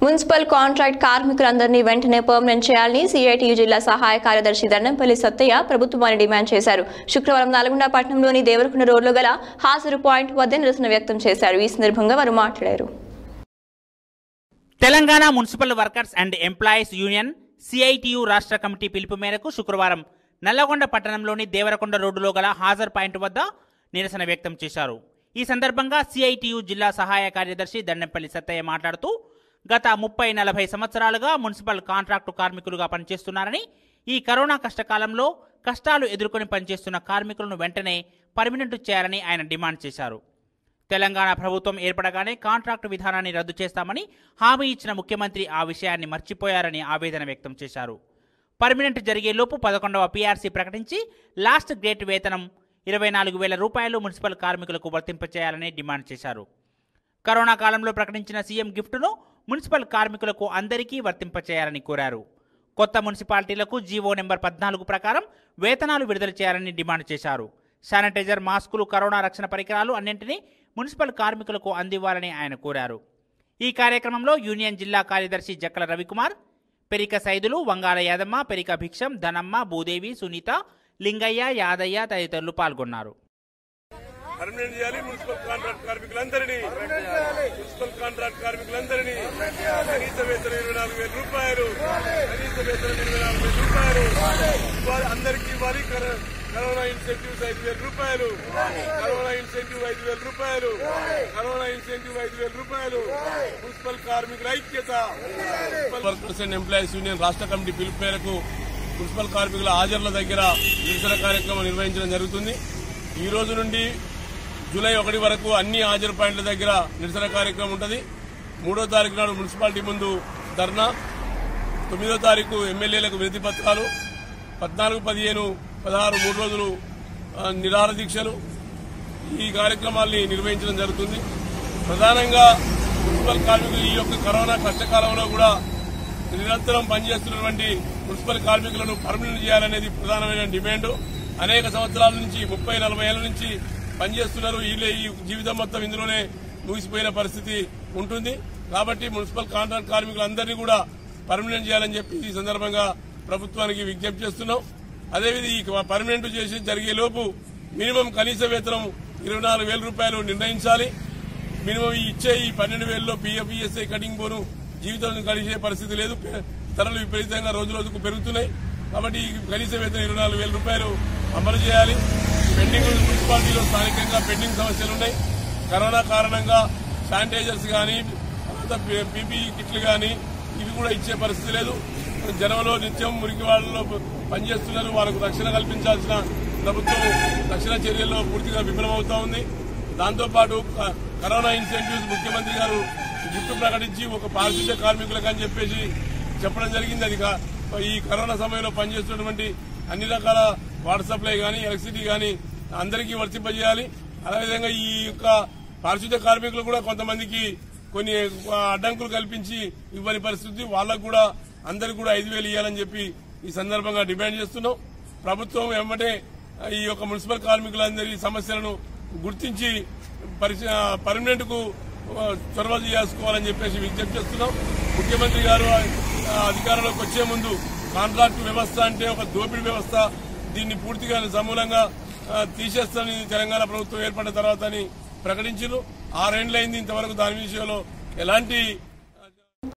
municipal contract కార్మికులందరినీ వెంటనే permanent చేయాలని CITU జిల్లా సహాయ కార్యదర్శి దండంపల్లి సత్తయ్య ప్రభుత్వాన్ని డిమాండ్ చేశారు శుక్రవారం నల్గొండ పట్టణంలోని దేవరకొండ రోడ్లో గల హాజరు పాయింట్ వద్ద నిరసన వ్యక్తం చేశారు ఈ సందర్భంగా వారు మాట్లాడారు Telangana municipal workers and employees union CITU రాష్ట్ర కమిటీ పిలుపు మేరకు శుక్రవారం నల్లగొండ పట్టణంలోని దేవరకొండ రోడ్డులో గల హాజర్ పాయింట్ వద్ద నిరసన వ్యక్తం చేశారు ఈ సందర్భంగా సిఐటియు జిల్లా సహాయ కార్యదర్శి దండంపల్లి సత్తయ్య మాట్లాడుతూ గత ముప్పై నలభై సంవత్సరాలుగా మున్సిపల్ కాంట్రాక్టు కార్మికులుగా పనిచేస్తున్నారని ఈ కరోనా కష్టకాలంలో కష్టాలు ఎదుర్కొని పనిచేస్తున్న కార్మికులను వెంటనే పర్మినెంట్ చేయాలని ఆయన డిమాండ్ చేశారు తెలంగాణ ప్రభుత్వం ఏర్పడగానే కాంట్రాక్టు విధానాన్ని రద్దు చేస్తామని హామీ ఇచ్చిన ముఖ్యమంత్రి ఆ విషయాన్ని మర్చిపోయారని ఆవేదన వ్యక్తం చేశారు పర్మినెంట్ జరిగేలోపు పదకొండవ పీఆర్సీ ప్రకటించి లాస్ట్ గ్రేట్ వేతనం ఇరవై నాలుగు వేల రూపాయలు మున్సిపల్ కార్మికులకు వర్తింపచేయాలని డిమాండ్ చేశారు కరోనా కాలంలో ప్రకటించిన సీఎం గిఫ్ట్ను మున్సిపల్ కార్మికులకు అందరికీ వర్తింపచేయాలని కోరారు కొత్త మున్సిపాలిటీలకు జీవో నెంబర్ పద్నాలుగు ప్రకారం వేతనాలు విడుదల చేయాలని డిమాండ్ చేశారు శానిటైజర్ మాస్కులు కరోనా రక్షణ పరికరాలు అన్నింటినీ మున్సిపల్ కార్మికులకు అందివ్వాలని ఆయన కోరారు ఈ కార్యక్రమంలో యూనియన్ జిల్లా కార్యదర్శి జక్కల రవికుమార్ పెరిక సైదులు వంగాల యాదమ్మ పెరిక భిక్షం ధనమ్మ భూదేవి సునీత లింగయ్య యాదయ్య తదితరులు పాల్గొన్నారు పర్మనెంట్ చేయాలి మున్సిపల్ కాంట్రాక్ట్ కార్మికులందరినీ మున్సిపల్ కాంట్రాక్ట్ కార్మికులందరినీ కనీస వేతనం ఇరవై నాలుగు వేల రూపాయలు కనీస వేతనం ఇరవై నాలుగు వేల రూపాయలు ఇవ్వాలి అందరికీ ఇవ్వాలి కర- కరోనా ఇన్సెంటివ్స్ ఐదు వేల రూపాయలు కరోనా ఇన్సెంటివ్ ఐదు వేల రూపాయలు కరోనా ఇన్సెంటివ్ ఐదు వేల రూపాయలు మున్సిపల్ కార్మికుల ఐక్యత municipal workers and employees union రాష్ట్ర కమిటీ పిలుపు మేరకు మున్సిపల్ కార్మికుల హాజరుల దగ్గర నిరసన కార్యక్రమం నిర్వహించడం జరుగుతుంది ఈ రోజు నుండి జూలై ఒకటి వరకు అన్ని హాజరు పాయింట్ల దగ్గర నిరసన కార్యక్రమం ఉంటుంది మూడో తారీఖు నాడు మున్సిపాలిటీ ముందు ధర్నా తొమ్మిదో తారీఖు ఎమ్మెల్యేలకు వినతి పత్రాలు పద్నాలుగు పదిహేను పదహారు మూడు రోజులు ఆ, నిరాహార దీక్షలు ఈ కార్యక్రమాల్ని నిర్వహించడం జరుగుతుంది ప్రధానంగా మున్సిపల్ కార్మికులు ఈ యొక్క కరోనా కష్టకాలంలో కూడా నిరంతరం పనిచేస్తున్నటువంటి మున్సిపల్ కార్మికులను పర్మనెంట్ చేయాలనేది ప్రధానమైన డిమాండ్ అనేక సంవత్సరాల నుంచి ముప్పై నలభై ఏళ్ల నుంచి పనిచేస్తున్నారు వీళ్ళే ఈ జీవితం మొత్తం ఇందులోనే ముగిసిపోయిన పరిస్థితి ఉంటుంది కాబట్టి మున్సిపల్ కాంట్రాక్ట్ కార్మికులందరినీ కూడా పర్మనెంట్ చేయాలని చెప్పి ఈ సందర్భంగా ప్రభుత్వానికి విజ్ఞప్తి చేస్తున్నాం అదేవిధంగా ఈ పర్మనెంట్ చేసి జరిగే లోపు మినిమం కనీస వేతనం ఇరవై నాలుగు వేల రూపాయలు నిర్ణయించాలి మినిమం ఈ ఇచ్చే ఈ పన్నెండు వేలలో పిఎఫ్ఈఎస్ఐ కటింగ్ బోను జీవితం గడిచే పరిస్థితి లేదు పె- ధరలు విపరీతంగా రోజు రోజుకు పెరుగుతున్నాయి కాబట్టి ఈ కనీస వేతనం ఇరవై నాలుగు వేల రూపాయలు అమలు చేయాలి పెండింగ్ మున్సిపాలిటీలో స్థానికంగా పెండింగ్ సమస్యలు ఉన్నాయి కరోనా కారణంగా శానిటైజర్స్ కానీ తర్వాత పీపీఈ కిట్లు కానీ ఇవి కూడా ఇచ్చే పరిస్థితి లేదు జనంలో నిత్యం మురికి వాళ్ళలో పనిచేస్తున్నారు వాళ్ళకు రక్షణ కల్పించాల్సిన ప్రభుత్వం రక్షణ చర్యల్లో పూర్తిగా విఫలమవుతా ఉంది దాంతోపాటు క- కరోనా ఇన్సెంటివ్స్ ముఖ్యమంత్రి గారు గిఫ్ట్ ప్రకటించి ఒక పారిశుద్ధ్య కార్మికులకు అని చెప్పేసి చెప్పడం జరిగింది అది కా- ఈ కరోనా సమయంలో పనిచేస్తున్నటువంటి అన్ని రకాల వాటర్ సప్లై కానీ ఎలక్ట్రిసిటీ కానీ అందరికీ వర్తింపజేయాలి అదేవిధంగా ఈ యొక్క పారిశుద్ధ్య కార్మికులు కూడా కొంతమందికి కొన్ని ఆ, అడ్డంకులు కల్పించి ఇవ్వని పరిస్థితి వాళ్ళకు కూడా అందరికి కూడా ఐదు వేలు ఇవ్వాలని చెప్పి ఈ సందర్భంగా డిమాండ్ చేస్తున్నాం ప్రభుత్వం వెంబటే ఈ యొక్క మున్సిపల్ కార్మికులందరి సమస్యలను గుర్తించి పర్మనెంట్ కు ఆ, చొరవ చేసుకోవాలని చెప్పేసి విజ్ఞప్తి చేస్తున్నాం ముఖ్యమంత్రి గారు ఆ, అధికారంలోకి వచ్చే ముందు కాంట్రాక్ట్ వ్యవస్థ అంటే ఒక దోపిడీ వ్యవస్థ దీన్ని పూర్తిగా సమూలంగా ఆ, తీసేస్తానని తెలంగాణ ప్రభుత్వం ఏర్పడిన తర్వాత అని ప్రకటించారు ఆరేండ్లైంది ఇంతవరకు దాని విషయంలో ఎలాంటి